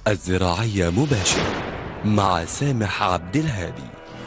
الزراعية مباشر مع سامح عبد الهادي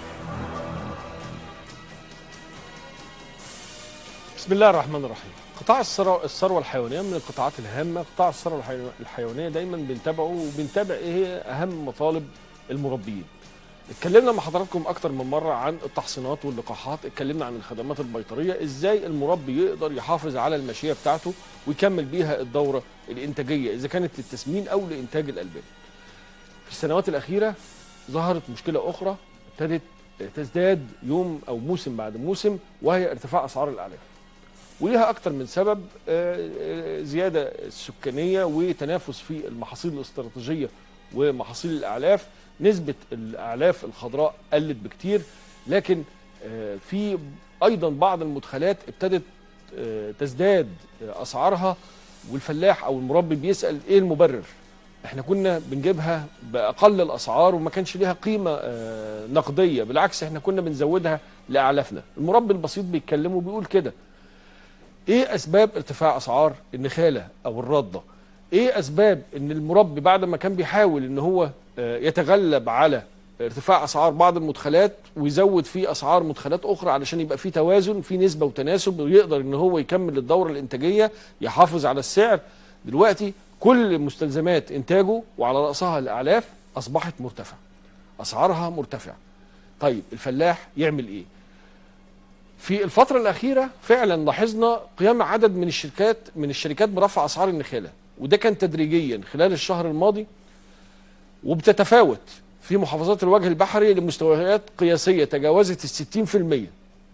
بسم الله الرحمن الرحيم قطاع الثروة الثروة الحيوانية من القطاعات الهامة قطاع الثروة الحي- الحيوانية دايما بنتابعه وبنتابع ايه هي اهم مطالب المربيين اتكلمنا مع حضراتكم اكتر من مرة عن التحصينات واللقاحات اتكلمنا عن الخدمات البيطرية ازاي المربي يقدر يحافظ على الماشية بتاعته ويكمل بيها الدورة الانتاجية اذا كانت للتسمين او لانتاج الالبان في السنوات الاخيرة ظهرت مشكلة اخرى ابتدت تزداد يوم او موسم بعد موسم وهي ارتفاع اسعار الاعلاف وليها اكتر من سبب آه، آه، زياده السكانيه وتنافس في المحاصيل الاستراتيجيه ومحاصيل الاعلاف نسبه الاعلاف الخضراء قلت بكتير لكن آه، في ايضا بعض المدخلات ابتدت آه، تزداد آه، اسعارها والفلاح او المربي بيسال ايه المبرر احنا كنا بنجيبها باقل الاسعار وما كانش ليها قيمه آه، نقديه بالعكس احنا كنا بنزودها لاعلافنا المربي البسيط بيتكلم وبيقول كده ايه اسباب ارتفاع اسعار النخاله او الرده ايه اسباب ان المربي بعد ما كان بيحاول ان هو آه، يتغلب على ارتفاع اسعار بعض المدخلات ويزود في اسعار مدخلات اخرى علشان يبقى في توازن في نسبه وتناسب ويقدر ان هو يكمل الدوره الانتاجيه يحافظ على السعر دلوقتي كل مستلزمات انتاجه وعلى راسها الاعلاف اصبحت مرتفعه اسعارها مرتفعه طيب الفلاح يعمل ايه في الفترة الأخيرة فعلا لاحظنا قيام عدد من الشركات من الشركات برفع أسعار النخالة وده كان تدريجيا خلال الشهر الماضي وبتتفاوت في محافظات الوجه البحري لمستويات قياسية تجاوزت الستين في المية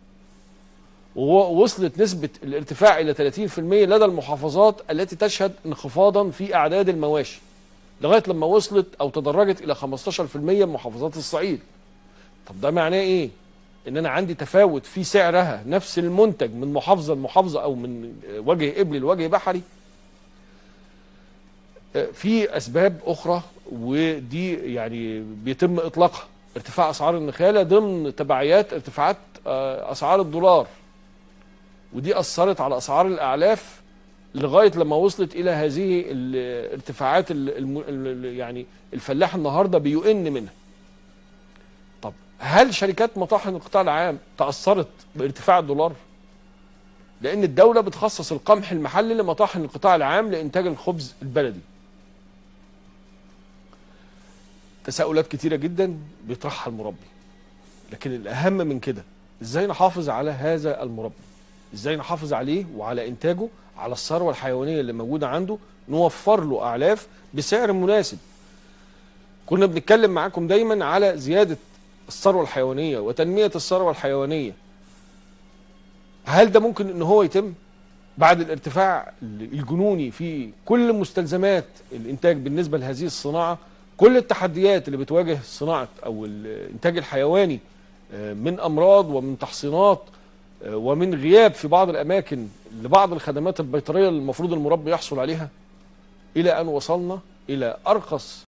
ووصلت نسبة الارتفاع إلى 30% لدى المحافظات التي تشهد انخفاضا في أعداد المواشي لغاية لما وصلت أو تدرجت إلى 15% من محافظات الصعيد طب ده معناه إيه؟ ان انا عندي تفاوت في سعرها نفس المنتج من محافظه لمحافظه او من وجه ابلي لوجه بحري في اسباب اخرى ودي يعني بيتم اطلاقها ارتفاع اسعار النخاله ضمن تبعيات ارتفاعات آه، اسعار الدولار ودي اثرت على اسعار الاعلاف لغايه لما وصلت الى هذه الارتفاعات ال- الم- ال- يعني الفلاح النهارده بيؤن منها طب هل شركات مطاحن القطاع العام تأثرت بارتفاع الدولار؟ لأن الدولة بتخصص القمح المحلي لمطاحن القطاع العام لإنتاج الخبز البلدي. تساؤلات كتيرة جدا بيطرحها المربي. لكن الأهم من كده إزاي نحافظ على هذا المربي؟ إزاي نحافظ عليه وعلى إنتاجه على الثروة الحيوانية اللي موجودة عنده نوفر له أعلاف بسعر مناسب. كنا بنتكلم معاكم دايما على زيادة الثروة الحيوانية وتنمية الثروة الحيوانية هل ده ممكن ان هو يتم بعد الارتفاع الجنوني في كل مستلزمات الانتاج بالنسبة لهذه الصناعة كل التحديات اللي بتواجه صناعة او الانتاج الحيواني آه، من امراض ومن تحصينات آه، ومن غياب في بعض الاماكن لبعض الخدمات البيطرية اللي المفروض المربي يحصل عليها الى ان وصلنا الى ارخص